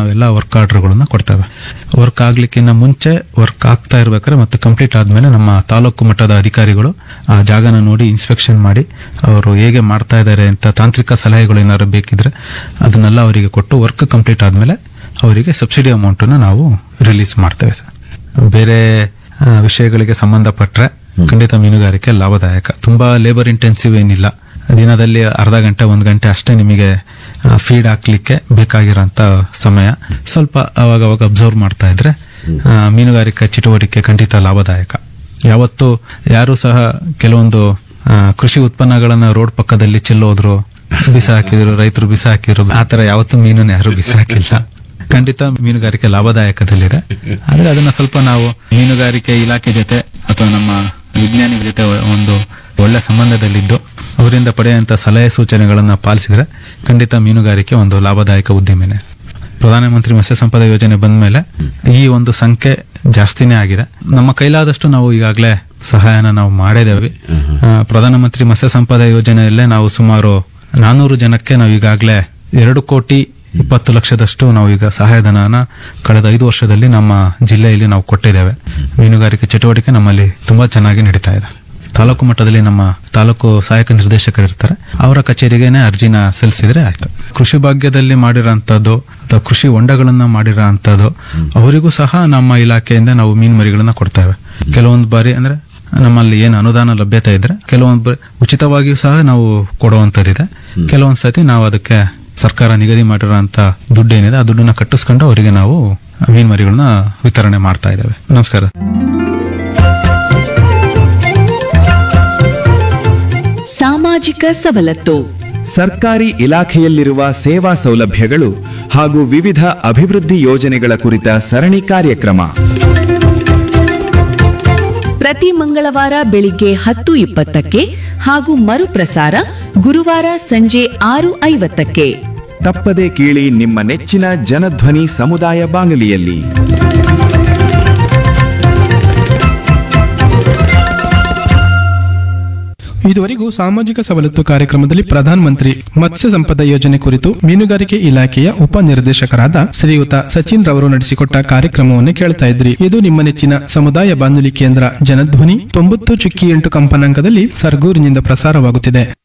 ನಾವೆಲ್ಲ ವರ್ಕ್ ಆರ್ಡರ್ಗಳನ್ನ ಕೊಡ್ತೇವೆ ವರ್ಕ್ ಆಗ್ಲಿಕ್ಕಿಂತ ಮುಂಚೆ ವರ್ಕ್ ಆಗ್ತಾ ಇರ್ಬೇಕಾದ್ರೆ ಮತ್ತೆ ಕಂಪ್ಲೀಟ್ ಆದ್ಮೇಲೆ ನಮ್ಮ ತಾಲೂಕು ಮಟ್ಟದ ಅಧಿಕಾರಿಗಳು ಆ ಜಾಗನ ನೋಡಿ ಇನ್ಸ್ಪೆಕ್ಷನ್ ಮಾಡಿ ಅವರು ಹೇಗೆ ಮಾಡ್ತಾ ಇದ್ದಾರೆ ಅಂತ ತಾಂತ್ರಿಕ ಸಲಹೆಗಳು ಏನಾದ್ರು ಬೇಕಿದ್ರೆ ಅದನ್ನೆಲ್ಲ ಅವರಿಗೆ ಕೊಟ್ಟು ವರ್ಕ್ ಕಂಪ್ಲೀಟ್ ಆದ್ಮೇಲೆ ಅವರಿಗೆ ಸಬ್ಸಿಡಿ ಅಮೌಂಟನ್ನು ನಾವು ರಿಲೀಸ್ ಮಾಡ್ತೇವೆ ಸರ್ ಬೇರೆ ಆ, ವಿಷಯಗಳಿಗೆ ಸಂಬಂಧಪಟ್ಟರೆ ಖಂಡಿತ ಮೀನುಗಾರಿಕೆ ಲಾಭದಾಯಕ ತುಂಬಾ ಲೇಬರ್ ಇಂಟೆನ್ಸಿವ್ ಏನಿಲ್ಲ ದಿನದಲ್ಲಿ ಅರ್ಧ ಗಂಟೆ ಒಂದು ಗಂಟೆ ಅಷ್ಟೇ ನಿಮಗೆ ಫೀಡ್ ಹಾಕ್ಲಿಕ್ಕೆ ಬೇಕಾಗಿರೋಂಥ ಸಮಯ ಸ್ವಲ್ಪ ಅವಾಗ ಅವಾಗ ಅಬ್ಸರ್ವ್ ಮಾಡ್ತಾ ಇದ್ರೆ ಆ, ಮೀನುಗಾರಿಕೆ ಚಟುವಟಿಕೆ ಖಂಡಿತ ಲಾಭದಾಯಕ ಯಾವತ್ತು ಯಾರು ಸಹ ಕೆಲವೊಂದು ಆ, ಕೃಷಿ ಉತ್ಪನ್ನಗಳನ್ನ ರೋಡ್ ಪಕ್ಕದಲ್ಲಿ ಚೆಲ್ಲೋದ್ರು ಬಿಸಾಕಿದ್ರು ರೈತರು ಬಿಸಾಕಿದ್ರು ಆತರ ಯಾವತ್ತೂ ಮೀನನ್ನ ಯಾರು ಬಿಸಾಕಿಲ್ಲ ಖಂಡಿತ ಮೀನುಗಾರಿಕೆ ಲಾಭದಾಯಕದಲ್ಲಿದೆ ಆದ್ರೆ ಅದನ್ನ ಸ್ವಲ್ಪ ನಾವು ಮೀನುಗಾರಿಕೆ ಇಲಾಖೆ ಜೊತೆ ಅಥವಾ ನಮ್ಮ ವಿಜ್ಞಾನಿಗಳ ಜೊತೆ ಒಂದು ಒಳ್ಳೆ ಸಂಬಂಧದಲ್ಲಿದ್ದು ಅವರಿಂದ ಪಡೆಯುವಂತ ಸಲಹೆ ಸೂಚನೆಗಳನ್ನ ಪಾಲಿಸಿದ್ರೆ ಖಂಡಿತ ಮೀನುಗಾರಿಕೆ ಒಂದು ಲಾಭದಾಯಕ ಉದ್ದಿಮೆನೆ ಪ್ರಧಾನಮಂತ್ರಿ ಮತ್ಸ್ಯ ಸಂಪದ ಯೋಜನೆ ಬಂದ ಮೇಲೆ ಈ ಒಂದು ಸಂಖ್ಯೆ ಜಾಸ್ತಿನೇ ಆಗಿದೆ ನಮ್ಮ ಕೈಲಾದಷ್ಟು ನಾವು ಈಗಾಗಲೇ ಸಹಾಯನ ನಾವು ಮಾಡಿದ್ದೇವೆ ಆ, ಪ್ರಧಾನಮಂತ್ರಿ ಮತ್ಸ್ಯ ಸಂಪದ ಯೋಜನೆಯಲ್ಲೇ ನಾವು ಸುಮಾರು ನಾನೂರು ಜನಕ್ಕೆ ನಾವು ಈಗಾಗಲೇ ಎರಡು ಕೋಟಿ ಇಪ್ಪತ್ತು ಲಕ್ಷದಷ್ಟು ನಾವು ಈಗ ಸಹಾಯಧನನ ಕಳೆದ ಐದು ವರ್ಷದಲ್ಲಿ ನಮ್ಮ ಜಿಲ್ಲೆಯಲ್ಲಿ ನಾವು ಕೊಟ್ಟಿದ್ದೇವೆ ಮೀನುಗಾರಿಕೆ ಚಟುವಟಿಕೆ ನಮ್ಮಲ್ಲಿ ತುಂಬಾ ಚೆನ್ನಾಗಿ ನಡೀತಾ ಇದೆ ತಾಲೂಕು ಮಟ್ಟದಲ್ಲಿ ನಮ್ಮ ತಾಲೂಕು ಸಹಾಯಕ ನಿರ್ದೇಶಕರು ಇರ್ತಾರೆ ಅವರ ಕಚೇರಿಗೆನೆ ಅರ್ಜಿನ ಸಲ್ಲಿಸಿದ್ರೆ ಆಯ್ತು ಕೃಷಿ ಭಾಗ್ಯದಲ್ಲಿ ಮಾಡಿರೋಂಥದ್ದು ಅಥವಾ ಕೃಷಿ ಹೊಂಡಗಳನ್ನ ಮಾಡಿರೋ ಅಂಥದ್ದು ಅವರಿಗೂ ಸಹ ನಮ್ಮ ಇಲಾಖೆಯಿಂದ ನಾವು ಮೀನು ಮರಿಗಳನ್ನ ಕೊಡ್ತೇವೆ ಕೆಲವೊಂದು ಬಾರಿ ಅಂದ್ರೆ ನಮ್ಮಲ್ಲಿ ಏನು ಅನುದಾನ ಲಭ್ಯತೆ ಇದ್ರೆ ಕೆಲವೊಂದು ಬ- ಉಚಿತವಾಗಿಯೂ ಸಹ ನಾವು ಕೊಡುವಂಥದ್ದಿದೆ ಕೆಲವೊಂದು ಸತಿ ನಾವು ಅದಕ್ಕೆ ಸರ್ಕಾರ ನಿಗದಿ ಮಾಡಿರೋಂಥ ದುಡ್ಡು ಏನಿದೆ ಆ ದುಡ್ಡನ್ನ ಕಟ್ಟಿಸ್ಕೊಂಡು ಅವರಿಗೆ ನಾವು ಮೀನು ಮರಿಗಳನ್ನ ವಿತರಣೆ ಮಾಡ್ತಾ ಇದ್ದೇವೆ ನಮಸ್ಕಾರ ಸಾಮಾಜಿಕ ಸವಲತ್ತು ಸರ್ಕಾರಿ ಇಲಾಖೆಯಲ್ಲಿರುವ ಸೇವಾ ಸೌಲಭ್ಯಗಳು ಹಾಗೂ ವಿವಿಧ ಅಭಿವೃದ್ಧಿ ಯೋಜನೆಗಳ ಕುರಿತ ಸರಣಿ ಕಾರ್ಯಕ್ರಮ ಪ್ರತಿ ಮಂಗಳವಾರ ಬೆಳಿಗ್ಗೆ ಹತ್ತು ಇಪ್ಪತ್ತಕ್ಕೆ ಹಾಗೂ ಮರುಪ್ರಸಾರ ಗುರುವಾರ ಸಂಜೆ ಆರು ಐವತ್ತಕ್ಕೆ ತಪ್ಪದೆ ಕೇಳಿ ನಿಮ್ಮ ನೆಚ್ಚಿನ ಜನಧ್ವನಿ ಸಮುದಾಯ ಬಾನುಲಿಯಲ್ಲಿ ಇದುವರೆಗೂ ಸಾಮಾಜಿಕ ಸವಲತ್ತು ಕಾರ್ಯಕ್ರಮದಲ್ಲಿ ಪ್ರಧಾನಮಂತ್ರಿ ಮತ್ಸ್ಯ ಸಂಪದ ಯೋಜನೆ ಕುರಿತು ಮೀನುಗಾರಿಕೆ ಇಲಾಖೆಯ ಉಪನಿರ್ದೇಶಕರಾದ ಶ್ರೀಯುತ ಸಚಿನ್ ರವರು ನಡೆಸಿಕೊಟ್ಟ ಕಾರ್ಯಕ್ರಮವನ್ನು ಕೇಳ್ತಾ ಇದ್ರಿ ಇದು ನಿಮ್ಮ ನೆಚ್ಚಿನ ಸಮುದಾಯ ಬಾನುಲಿ ಕೇಂದ್ರ ಜನಧ್ವನಿ ತೊಂಬತ್ತು ಚುಕ್ಕಿ ಎಂಟು ಕಂಪನಾಂಕದಲ್ಲಿ ಸರ್ಗೂರಿನಿಂದ ಪ್ರಸಾರವಾಗುತ್ತಿದೆ